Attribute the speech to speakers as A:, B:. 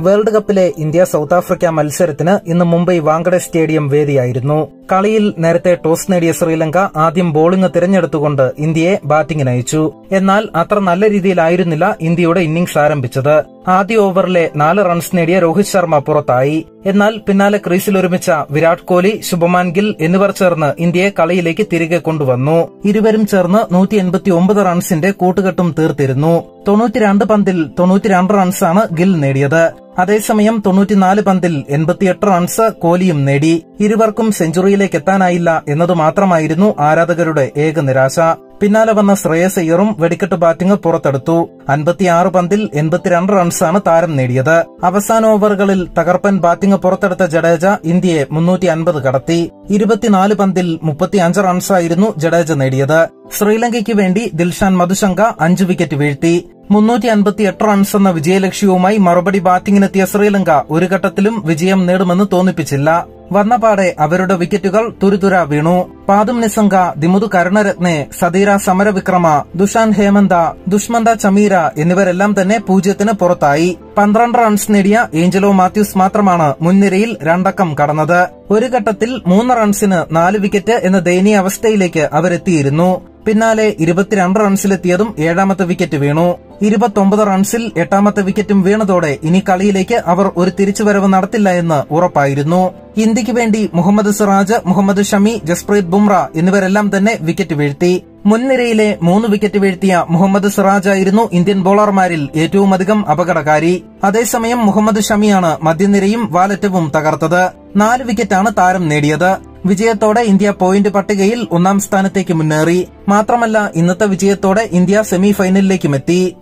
A: world കപ്പിലെ India South Africa മത്സരത്തിന് ഇന്ന് മുംബൈ വാങ്കഡെ സ്റ്റേഡിയം വേദിയായിരുന്നു കളിയിൽ നേരത്തെ ടോസ് നേടിയ ശ്രീലങ്ക ആദ്യം ബോളിംഗ് തിരഞ്ഞെടുത്തുകൊണ്ട് ഇന്ത്യയെ ബാറ്റിംഗിന് അയച്ചു എന്നാൽ അത്ര നല്ല രീതിയിലായിരുന്നില്ല ഇന്ത്യയുടെ ഇന്നിംഗ്സ് ആരംഭിച്ചത് ആദ്യ ഓവറിലെ നാല് റൺസ് നേടിയ രോഹിത് ശർമ്മ പുറത്തായി എന്നാൽ പിന്നാലെ ക്രീസിൽ ഒരുമിച്ച വിരാട് കോഹ്ലി ശുഭമാൻ ഗിൽ എന്നിവർ ചേർന്ന് ഇന്ത്യയെ കളിയിലേക്ക് തിരികെ കൊണ്ടുവന്നു ഇരുവരും ചേർന്ന് നൂറ്റി എൺപത്തി ഒമ്പത് റൺസിന്റെ കൂട്ടുകെട്ടും തീർത്തിരുന്നു തൊണ്ണൂറ്റിരണ്ട് പന്തിൽ തൊണ്ണൂറ്റിരണ്ട് റൺസാണ് ഗിൽ നേടിയത് അതേസമയം തൊണ്ണൂറ്റിനാല് പന്തിൽ എൺപത്തിയെട്ട് റൺസ് കോഹ്ലിയും നേടി ഇരുവർക്കും സെഞ്ചുറിയിലേക്ക് എത്താനായില്ല എന്നതു മാത്രമായിരുന്നു ആരാധകരുടെ ഏക നിരാശ പിന്നാലെ വന്ന ശ്രേയസ് അയ്യറും വെടിക്കെട്ട് ബാറ്റിംഗ് പുറത്തെടുത്തു അൻപത്തിയാറ് പന്തിൽ എൺപത്തിരണ്ട് റൺസാണ് താരം നേടിയത് അവസാന ഓവറുകളിൽ തകർപ്പൻ ബാറ്റിംഗ് പുറത്തെടുത്ത ജഡേജ ഇന്ത്യയെ മുന്നൂറ്റി അൻപത് കടത്തി ഇരുപത്തിനാല് പന്തിൽ മുപ്പത്തിയഞ്ച് റൺസായിരുന്നു ജഡേജ നേടിയത് ശ്രീലങ്കയ്ക്ക് വേണ്ടി ദിൽഷാൻ മധുശങ്ക അഞ്ച് വിക്കറ്റ് വീഴ്ത്തി മുന്നൂറ്റി അൻപത്തിയെട്ട് റൺസ് എന്ന വിജയലക്ഷ്യവുമായി മറുപടി ബാറ്റിംഗിനെത്തിയ ശ്രീലങ്ക ഒരു ഘട്ടത്തിലും വിജയം നേടുമെന്ന് തോന്നിപ്പിച്ചില്ല വന്നപാടെ അവരുടെ വിക്കറ്റുകൾ തുരുതുര വീണു പാതും നിസംഗ ദിമുതു കരുണരത്നെ സതീര സമരവിക്രമ ദുഷാൻ ഹേമന്ത ദുഷ്മന്ത ചമീര എന്നിവരെല്ലാം തന്നെ പൂജ്യത്തിന് പുറത്തായി പന്ത്രണ്ട് റൺസ് നേടിയ ഏഞ്ചലോ മാത്യൂസ് മാത്രമാണ് മുൻനിരയിൽ രണ്ടക്കം കടന്നത് ഒരു ഘട്ടത്തിൽ മൂന്ന് റൺസിന് നാല് വിക്കറ്റ് എന്ന ദയനീയ അവസ്ഥയിലേക്ക് അവരെത്തിയിരുന്നു പിന്നാലെ ഇരുപത്തിരണ്ട് റൺസിലെത്തിയതും ഏഴാമത്തെ വിക്കറ്റ് വീണു ഇരുപത്തൊമ്പത് റൺസിൽ എട്ടാമത്തെ വിക്കറ്റും വീണതോടെ ഇനി കളിയിലേക്ക് അവർ ഒരു തിരിച്ചുവരവ് നടത്തില്ല എന്ന് ഉറപ്പായിരുന്നു ഇന്ത്യക്ക് വേണ്ടി മുഹമ്മദ് സിറാജ് മുഹമ്മദ് ഷമി ജസ്പ്രീത് ബുംറ എന്നിവരെല്ലാം തന്നെ വിക്കറ്റ് വീഴ്ത്തി മുൻനിരയിലെ മൂന്ന് വിക്കറ്റ് വീഴ്ത്തിയ മുഹമ്മദ് സിറാജ് ആയിരുന്നു ഇന്ത്യൻ ബോളർമാരിൽ ഏറ്റവുമധികം അപകടകാരി അതേസമയം മുഹമ്മദ് ഷമിയാണ് മധ്യനിരയും വാലറ്റവും തകർത്തത് നാല് വിക്കറ്റാണ് താരം നേടിയത് വിജയത്തോടെ ഇന്ത്യ പോയിന്റ് പട്ടികയിൽ ഒന്നാം സ്ഥാനത്തേക്ക് മുന്നേറി മാത്രമല്ല ഇന്നത്തെ വിജയത്തോടെ ഇന്ത്യ സെമി ഫൈനലിലേക്കും എത്തി